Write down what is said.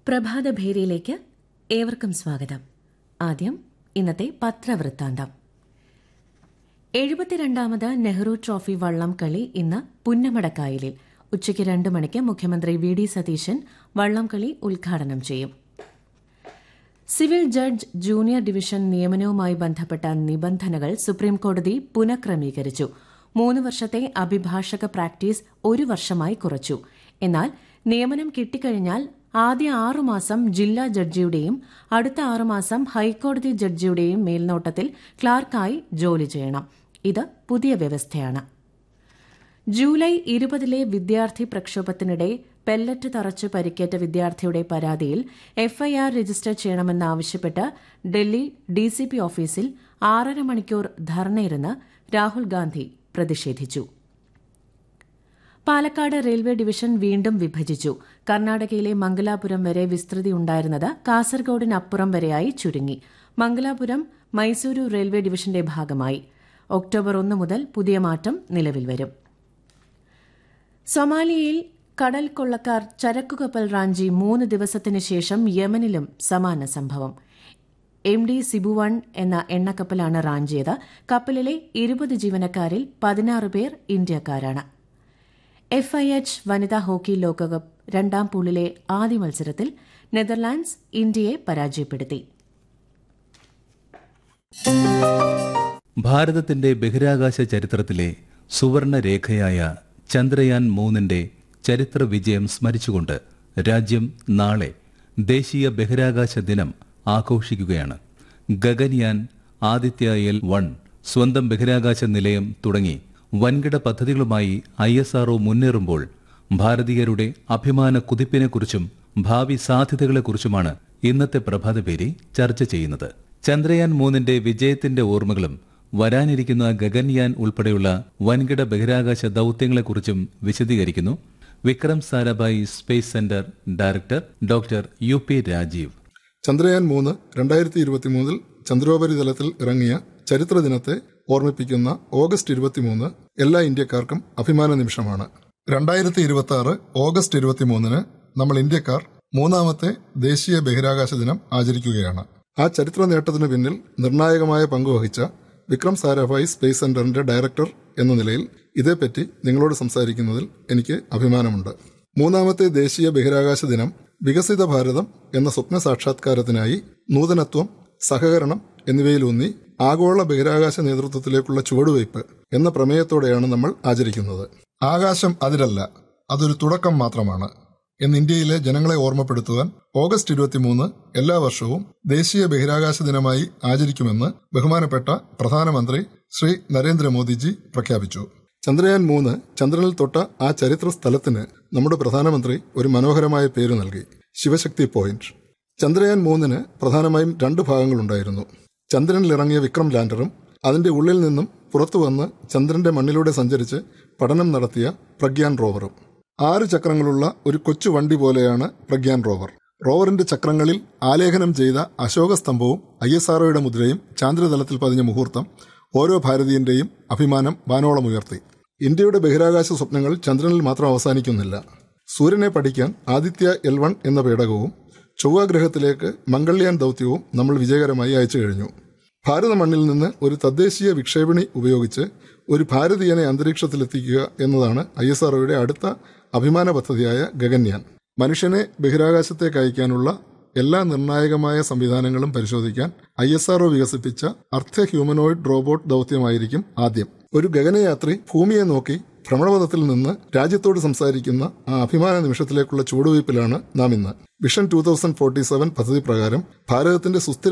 പ്രഭാതഭേരിയിലേക്ക് ഏവർക്കും സ്വാഗതം ആദ്യം ഇന്നത്തെ പത്രവൃത്താന്തം എഴുപത്തിരണ്ടാമത് നെഹ്റു ട്രോഫി വള്ളം കളി ഇന്ന് പുന്നമടക്കായലിൽ ഉച്ചയ്ക്ക് രണ്ട് മണിക്ക് മുഖ്യമന്ത്രി വി ഡി സതീശൻ വള്ളം കളി ഉദ്ഘാടനം ചെയ്യും സിവിൽ ജഡ്ജ് ജൂനിയർ ഡിവിഷൻ നിയമനവുമായി ബന്ധപ്പെട്ട നിബന്ധനകൾ സുപ്രീംകോടതി പുനഃക്രമീകരിച്ചു മൂന്ന് വർഷത്തെ അഭിഭാഷക പ്രാക്ടീസ് ഒരു വർഷമായി കുറച്ചു എന്നാൽ നിയമനം കിട്ടിക്കഴിഞ്ഞാൽ ആദ്യ ആറുമാസം ജില്ലാ ജഡ്ജിയുടെയും അടുത്ത ആറുമാസം ഹൈക്കോടതി ജഡ്ജിയുടെയും മേൽനോട്ടത്തിൽ ക്ലാർക്കായി ജോലി ചെയ്യണം ഇത് പുതിയ വ്യവസ്ഥയാണ് ജൂലൈ ഇരുപതിലെ വിദ്യാർത്ഥി പ്രക്ഷോഭത്തിനിടെ പെല്ലറ്റ് തറച്ച് പരിക്കേറ്റ വിദ്യാർത്ഥിയുടെ പരാതിയിൽ എഫ്ഐആർ രജിസ്റ്റർ ചെയ്യണമെന്നാവശ്യപ്പെട്ട് ഡൽഹി ഡിസിപി ഓഫീസിൽ ആറര മണിക്കൂർ ധർണയിരുന്ന് രാഹുൽ ഗാന്ധി പ്രതിഷേധിച്ചു പാലക്കാട് റെയിൽവേ ഡിവിഷൻ വീണ്ടും വിഭജിച്ചു കർണാടകയിലെ മംഗലാപുരം വരെ വിസ്തൃതി ഉണ്ടായിരുന്നത് കാസർഗോഡിനപ്പുറം വരെയായി ചുരുങ്ങി മംഗലാപുരം മൈസൂരു റെയിൽവേ ഡിവിഷന്റെ ഭാഗമായി ഒക്ടോബർ ഒന്ന് മുതൽ പുതിയ മാറ്റം നിലവിൽ വരും സൊമാലിയയിൽ കടൽ കൊള്ളക്കാർ ചരക്കുകപ്പൽ റാഞ്ചി മൂന്ന് ദിവസത്തിനു ശേഷം യമനിലും സമാന സംഭവം എം ഡി സിബുവൺ എന്ന എണ്ണക്കപ്പലാണ് റാഞ്ചിയത് കപ്പലിലെ ഇരുപത് ജീവനക്കാരിൽ പതിനാറ് പേർ ഇന്ത്യക്കാരാണ് എഫ് ഐ എച്ച് വനിതാ ഹോക്കി ലോകകപ്പ് രണ്ടാം പൂളിലെ ആദ്യ മത്സരത്തിൽ നെതർലാൻഡ്സ് ഇന്ത്യയെ പരാജയപ്പെടുത്തി ഭാരതത്തിന്റെ ബഹിരാകാശ ചരിത്രത്തിലെ സുവർണ രേഖയായ ചന്ദ്രയാൻ മൂന്നിന്റെ ചരിത്ര വിജയം സ്മരിച്ചുകൊണ്ട് രാജ്യം നാളെ ദേശീയ ബഹിരാകാശ ദിനം ആഘോഷിക്കുകയാണ് ഗഗൻയാൻ ആദിത്യ എൽ വൺ സ്വന്തം ബഹിരാകാശ നിലയം തുടങ്ങി വൻകിട പദ്ധതികളുമായി ഐ എസ് ആർഒ മുന്നേറുമ്പോൾ ഭാരതീയരുടെ അഭിമാന കുതിപ്പിനെക്കുറിച്ചും ഭാവി സാധ്യതകളെക്കുറിച്ചുമാണ് ഇന്നത്തെ പ്രഭാതപേരി ചർച്ച ചെയ്യുന്നത് ചന്ദ്രയാൻ മൂന്നിന്റെ വിജയത്തിന്റെ ഓർമ്മകളും വരാനിരിക്കുന്ന ഗഗൻയാൻ ഉൾപ്പെടെയുള്ള വൻകിട ബഹിരാകാശ ദൌത്യങ്ങളെക്കുറിച്ചും വിശദീകരിക്കുന്നു Vikram Sarabhai space centre director doctor U P Rajeev Chandrayaan മൂന്ന് രണ്ടായിരത്തി ഇരുപത്തിമൂന്നിൽ ചന്ദ്രോപരിതലത്തിൽ ഇറങ്ങിയ ചരിത്ര ദിനത്തെ ഓർമ്മിപ്പിക്കുന്ന ഓഗസ്റ്റ് ഇരുപത്തിമൂന്ന് എല്ലാ ഇന്ത്യക്കാർക്കും അഭിമാന നിമിഷമാണ് രണ്ടായിരത്തി ഇരുപത്തി ആറ് ഓഗസ്റ്റ് ഇരുപത്തിമൂന്നിന് നമ്മൾ ഇന്ത്യക്കാർ മൂന്നാമത്തെ ദേശീയ ബഹിരാകാശ ദിനം ആചരിക്കുകയാണ് ആ ചരിത്ര നേട്ടത്തിനു പിന്നിൽ നിർണായകമായ പങ്കുവഹിച്ച വിക്രം സാരാഭായി സ്പേസ് സെന്ററിന്റെ ഡയറക്ടർ എന്ന നിലയിൽ ഇതേപ്പറ്റി നിങ്ങളോട് സംസാരിക്കുന്നതിൽ എനിക്ക് അഭിമാനമുണ്ട് മൂന്നാമത്തെ ദേശീയ ബഹിരാകാശ ദിനം വികസിത ഭാരതം എന്ന സ്വപ്ന സാക്ഷാത്കാരത്തിനായി നൂതനത്വം സഹകരണം എന്നിവയിലൂന്നി ആഗോള ബഹിരാകാശ നേതൃത്വത്തിലേക്കുള്ള ചുവടുവയ്പ് എന്ന പ്രമേയത്തോടെയാണ് നമ്മൾ ആചരിക്കുന്നത് ആകാശം അതിരല്ല അതൊരു തുടക്കം മാത്രമാണ് എന്ന് ഇന്ത്യയിലെ ജനങ്ങളെ ഓർമ്മപ്പെടുത്തുവാൻ ഓഗസ്റ്റ് ഇരുപത്തിമൂന്ന് എല്ലാ വർഷവും ദേശീയ ബഹിരാകാശ ദിനമായി ആചരിക്കുമെന്ന് ബഹുമാനപ്പെട്ട പ്രധാനമന്ത്രി ശ്രീ നരേന്ദ്രമോദിജി പ്രഖ്യാപിച്ചു ചന്ദ്രയാൻ മൂന്ന് ചന്ദ്രനിൽ തൊട്ട ആ ചരിത്ര സ്ഥലത്തിന് നമ്മുടെ പ്രധാനമന്ത്രി ഒരു മനോഹരമായ പേര് നൽകി ശിവശക്തി പോയിന്റ് ചന്ദ്രയാൻ മൂന്നിന് പ്രധാനമായും രണ്ട് ഭാഗങ്ങളുണ്ടായിരുന്നു ചന്ദ്രനിൽ ഇറങ്ങിയ വിക്രം ലാൻഡറും അതിന്റെ ഉള്ളിൽ നിന്നും പുറത്തു വന്ന് ചന്ദ്രന്റെ മണ്ണിലൂടെ സഞ്ചരിച്ച് പഠനം നടത്തിയ പ്രഗ്യാൻ റോവറും ആറ് ചക്രങ്ങളുള്ള ഒരു കൊച്ചു വണ്ടി പോലെയാണ് പ്രഗ്യാൻ റോവർ റോവറിന്റെ ചക്രങ്ങളിൽ ആലേഖനം ചെയ്ത അശോക സ്തംഭവും ഐ എസ് ആർഒയുടെ മുദ്രയും ചാന്ദ്രതലത്തിൽ പതിഞ്ഞ മുഹൂർത്തം ഓരോ ഭാരതീയന്റെയും അഭിമാനം വാനോളമുയർത്തി ഇന്ത്യയുടെ ബഹിരാകാശ സ്വപ്നങ്ങൾ ചന്ദ്രനിൽ മാത്രം അവസാനിക്കുന്നില്ല സൂര്യനെ പഠിക്കാൻ ആദിത്യ എൽ വൺ എന്ന പേടകവും ചൊവ്വാഗ്രഹത്തിലേക്ക് മംഗൾയാൻ ദൗത്യവും നമ്മൾ വിജയകരമായി അയച്ചു കഴിഞ്ഞു ഭാരത മണ്ണിൽ നിന്ന് ഒരു തദ്ദേശീയ വിക്ഷേപണി ഉപയോഗിച്ച് ഒരു ഭാരതീയനെ അന്തരീക്ഷത്തിലെത്തിക്കുക എന്നതാണ് ഐ എസ് ആർഒയുടെ അടുത്ത അഭിമാന പദ്ധതിയായ ഗഗൻയാൻ മനുഷ്യനെ ബഹിരാകാശത്തേക്ക് അയക്കാനുള്ള എല്ലാ നിർണായകമായ സംവിധാനങ്ങളും പരിശോധിക്കാൻ ഐ എസ് ആർഒ വികസിപ്പിച്ച അർദ്ധ ഹ്യൂമനോയിഡ് റോബോട്ട് ദൌത്യമായിരിക്കും ആദ്യം ഒരു ഗഗനയാത്രി ഭൂമിയെ നോക്കി ഭ്രമണപഥത്തിൽ നിന്ന് രാജ്യത്തോട് സംസാരിക്കുന്ന ആ അഭിമാന നിമിഷത്തിലേക്കുള്ള ചുവടുവയ്പിലാണ് നാം ഇന്ന് vision two thousand forty seven പദ്ധതി പ്രകാരം ഭാരതത്തിന്റെ സുസ്ഥിര